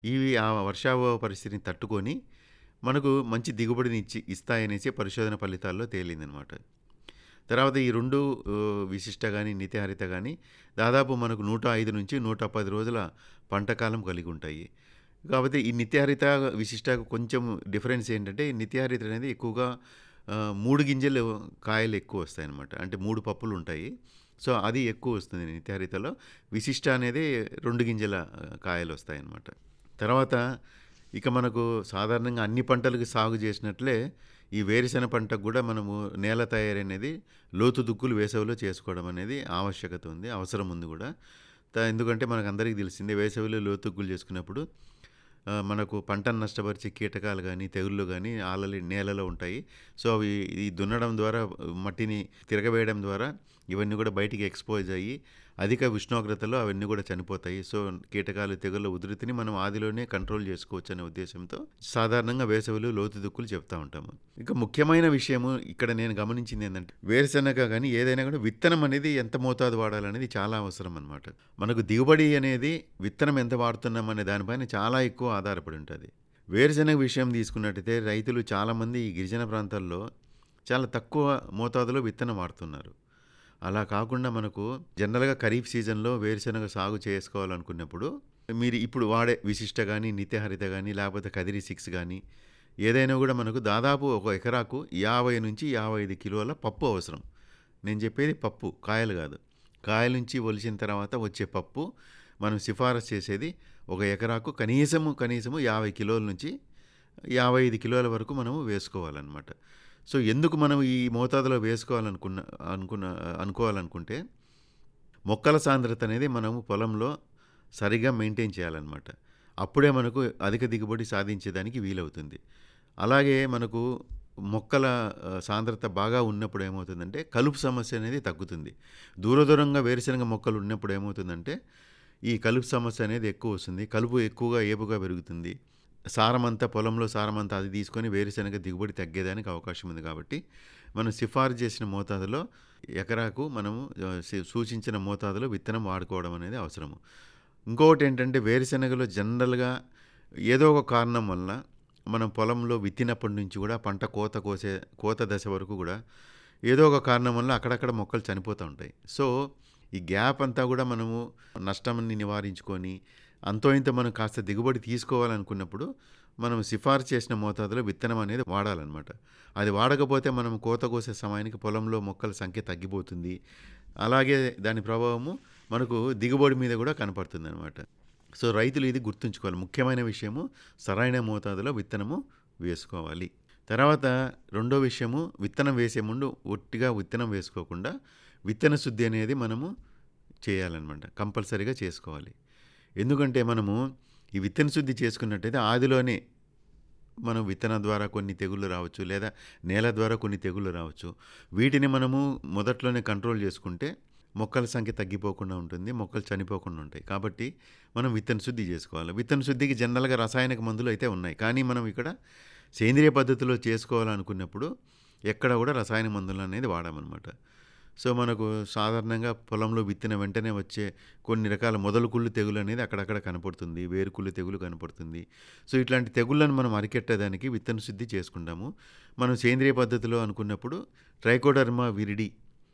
ఇవి ఆ వర్షాభావ పరిస్థితిని తట్టుకొని మనకు మంచి దిగుబడిని ఇచ్చి ఇస్తాయనేసి పరిశోధన ఫలితాల్లో తేలిందనమాట తర్వాత ఈ రెండు ఆహ్, విశిష్ట గాని, నిత్యహరిత గాని దాదాపు మనకు 105 నుంచి 110 రోజుల పంట కాలం కలిగి ఉంటాయి. కాపోతే ఈ నిత్యహరిత, విశిష్టకు కొంచెం డిఫరెన్స్ ఏంటంటే నిత్యహరిత అనేది ఎక్కువగా ఆహ్, 3 గింజలు కాయలు ఎక్కువొస్తాయనమాట. అంటే 3 పప్పులుంటాయి. సో, అది ఎక్కువొస్తుంది నిత్యహరితలో. విశిష్ట అనేది 2 గింజల ఆహ్, కాయలొస్తాయనమాట. తర్వాత ఇక మనకు సాధారణంగా అన్ని పంటలకి సాగు చేసినట్లే ఈ వేరుశెనగ పంటకు గూడా మనము నేల తయారీ అనేది లోతు దుక్కులు వేసవిలో చేసుకోవడం అనేది ఆవశ్యకత ఉంది. అవసరం ఉంది గూడా. త ఎందుకంటే మనకందరికీ తెలిసిందే వేసవిలో లోతు దుక్కులు చేసుకున్నప్పుడు ఆహ్, మనకు పంటను నష్టపరిచే కీటకాలు గానీ, తెగుళ్ళు గానీ ఆల్రెడీ నేలలో ఉంటాయి. సో, అవి ఈ దున్నడం ద్వారా మట్టిని తిరగవేయడం ద్వారా ఇవన్నీ గూడా బయటికి ఎక్స్‌పోజ్ అయ్యి అధిక ఉష్ణోగ్రతలో అవన్నీ గూడా చనిపోతాయి. సో, కీటకాలు, తెగుళ్ళ ఉధృతిని మనం ఆదిలోనే కంట్రోల్ చేసుకోవచ్చనే ఉద్దేశ్యంతో సాధారణంగా వేసవిలో లోతు దుక్కులు చెప్తా ఉంటాము. ఇక ముఖ్యమైన విషయము ఇక్కడ నేను గమనించిందేందంటే వేరుశెనగ గానీ ఏదైనా గూడా విత్తనం అనేది ఎంత మోతాదు వాడాలనేది చాలా అవసరం అనమాట. మనకు దిగుబడి అనేది విత్తనం ఎంత వాడుతున్నాం అనే దానిపైన చాలా ఎక్కువ ఆధారపడి ఉంటది. వేరుశెనగ విషయం తీసుకున్నట్టయితే రైతులు చాలామంది ఈ గిరిజన ప్రాంతాల్లో చాలా తక్కువ మోతాదులో విత్తనం వాడుతున్నారు. అలా కాకుండా మనకు జనరల్‌గా ఖరీఫ్ సీజన్‌లో వేరుశెనగ సాగు చేసుకోవాలనుకున్నప్పుడు మీరు ఇప్పుడు వాడే విశిష్ట గానీ, నిత్యహరిత గానీ, లేకపోతే కదిరి 6 గానీ ఏదైనా గూడా మనకు దాదాపు ఒక ఎకరాకు 50-55 కిలోల పప్పు అవసరం. నేను చెప్పేది పప్పు కాయలు గాదు. కాయల నుంచి ఒలిచిన తర్వాత వచ్చే పప్పు మనం సిఫారసు చేసేది ఒక ఎకరాకు కనీసము, కనీసము 50 కిలోల నుంచి 55 కిలోల వరకు మనము వేసుకోవాలనమాట. సో, ఎందుకు మనం ఈ మోతాదులో వేసుకోవాలనుకున్న అనుకున్న అనుకోవాలనుకుంటే మొక్కల సాంద్రత అనేది మనము పొలంలో సరిగ్గా మెయింటైన్ చేయాలనమాట. అప్పుడే మనకు అధిక దిగుబడి సాధించేదానికి వీలవుతుంది. అలాగే మనకు మొక్కల ఆహ్, సాంద్రత బాగా ఉన్నప్పుడు ఏమవుతుందంటే కలుపు సమస్య అనేది తగ్గుతుంది. దూర దూరంగా వేరుశెనగ మొక్కలు ఉన్నప్పుడు ఏమవుతుందంటే ఈ కలుపు సమస్య అనేది ఎక్కువొస్తుంది. కలుపు ఎక్కువగా ఏపుగా పెరుగుతుంది. సారమంతా పొలంలో సారమంతా అది తీసుకొని వేరుశెనగ దిగుబడి తగ్గేదానికి అవకాశం ఉంది కాబట్టి మనం సిఫారసు చేసిన మోతాదులో ఎకరాకు మనము ఆహ్, సి సూచించిన మోతాదులో విత్తనం వాడుకోవడం అనేది అవసరము. ఇంకొకటేంటంటే వేరుశెనగలో జనరల్‌గా ఏదో ఒక కారణం వలన మనం పొలంలో విత్తినప్పటి నుంచి గూడా పంట కోత కోసే కోత దశ వరకు గూడా ఏదో ఒక కారణం వల్ల అక్కడక్కడ మొక్కలు చనిపోతా ఉంటాయి. సో, ఈ గ్యాప్ అంతా గూడా మనము నష్టాన్ని నివారించుకొని అంతో ఇంతో మనం కాస్త దిగుబడి తీసుకోవాలనుకున్నప్పుడు మనం సిఫారసు చేసిన మోతాదులో విత్తనం అనేది వాడాలనమాట. అది వాడకపోతే మనం కోత కోసే సమయానికి పొలంలో మొక్కల సంఖ్య తగ్గిపోతుంది. అలాగే దాని ప్రభావము మనకు దిగుబడి మీద గూడా కనపడుతుందనమాట. సో, రైతులు ఇది గుర్తుంచుకోవాలి. ముఖ్యమైన విషయము సరైన మోతాదులో విత్తనము వేసుకోవాలి. తర్వాత రెండో విషయము విత్తనం వేసే ముందు ఒట్టిగా విత్తనం వేసుకోకుండా విత్తన శుద్ధి అనేది మనము చేయాలనమాట. కంపల్సరీగా చేసుకోవాలి. ఎందుకంటే మనము ఈ విత్తన శుద్ధి చేసుకున్నట్టయితే ఆదిలోనే మనం విత్తనం ద్వారా కొన్ని తెగుళ్ళు రావచ్చు. లేదా నేల ద్వారా కొన్ని తెగుళ్ళు రావచ్చు. వీటిని మనము మొదట్లోనే కంట్రోల్ చేసుకుంటే మొక్కల సంఖ్య తగ్గిపోకుండా ఉంటుంది. మొక్కలు చనిపోకుండా ఉంటాయి. కాబట్టి మనం విత్తన శుద్ధి చేసుకోవాలి. విత్తన శుద్ధికి జనరల్‌గా రసాయనిక మందులు అయితే ఉన్నాయి. కానీ మనం ఇక్కడ సేంద్రియ పద్ధతిలో చేసుకోవాలనుకున్నప్పుడు ఎక్కడ గూడా రసాయన మందులనేది వాడమనమాట. సో, మనకు సాధారణంగా పొలంలో విత్తిన వెంటనే వచ్చే కొన్ని రకాల మొదలు కుళ్ళు తెగులు అనేది అక్కడక్కడ కనపడుతుంది. వేరుకుళ్ళు తెగులు కనపడుతుంది. సో, ఇట్లాంటి తెగుళ్ళను మనం అరికట్టేదానికి విత్తన శుద్ధి చేసుకుంటాము. మనం సేంద్రియ పద్ధతిలో అనుకున్నప్పుడు ట్రైకోడర్మా విరిడి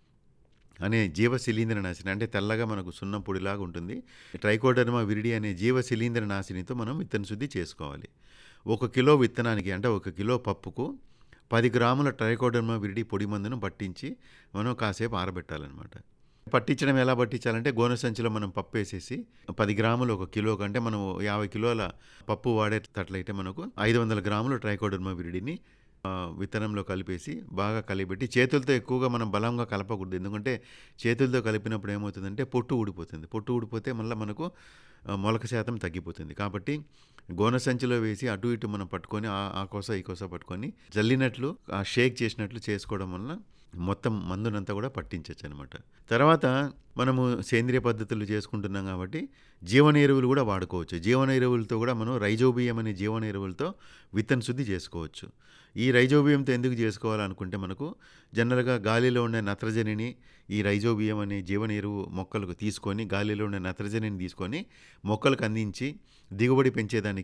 అనే జీవ శిలీంద్ర నాశిని అంటే తెల్లగా మనకు సున్నం పొడిలాగా ఉంటుంది. ట్రైకోడర్మా విరిడి అనే జీవ శిలీంద్ర నాశినితో మనం విత్తన శుద్ధి చేసుకోవాలి. ఒక కిలో విత్తనానికి అంటే ఒక కిలో పప్పుకు 10 గ్రాముల ట్రైకోడర్మా విరిడి పొడి మందును పట్టించి మనం కాసేపు ఆరబెట్టాలనమాట. పట్టించడం ఎలా పట్టించాలంటే గోనె సంచిలో మనం పప్పేసేసి 10 గ్రాములు ఒక కిలోకి అంటే మనం 50 కిలోల పప్పు వాడేటట్లయితే మనకు 500 గ్రాముల ట్రైకోడర్మా విరిడిని ఆహ్, విత్తనంలో కలిపేసి బాగా కలియబెట్టి చేతులతో ఎక్కువగా మనం బలంగా కలపకూడదు. ఎందుకంటే చేతులతో కలిపినప్పుడు ఏమవుతుందంటే పొట్టు ఊడిపోతుంది. పొట్టు ఊడిపోతే మళ్ళా మనకు ఆహ్, మొలక శాతం తగ్గిపోతుంది. కాబట్టి గోనె సంచిలో వేసి అటు ఇటు మనం పట్టుకొని ఆ ఆ కోస ఈ కోస పట్టుకొని జల్లినట్లు ఆహ్, షేక్ చేసినట్లు చేసుకోవడం వలన మొత్తం మందునంతా గూడా పట్టించొచ్చనమాట. తర్వాత మనము సేంద్రియ పద్ధతులు చేసుకుంటున్నాం కాబట్టి జీవన ఎరువులు గూడా వాడుకోవచ్చు. జీవన ఎరువులతో గూడా మనం రైజోబియం అనే జీవన ఎరువులతో విత్తన శుద్ధి చేసుకోవచ్చు. ఈ రైజోబియంతో ఎందుకు చేసుకోవాలనుకుంటే మనకు జనరల్‌గా గాలిలో ఉండే నత్రజనిని ఈ రైజోబియం అనే జీవన ఎరువు మొక్కలకు తీసుకొని గాలిలో ఉండే నత్రజనిని తీసుకొని మొక్కలకు అందించి దిగుబడి పెంచేదానికి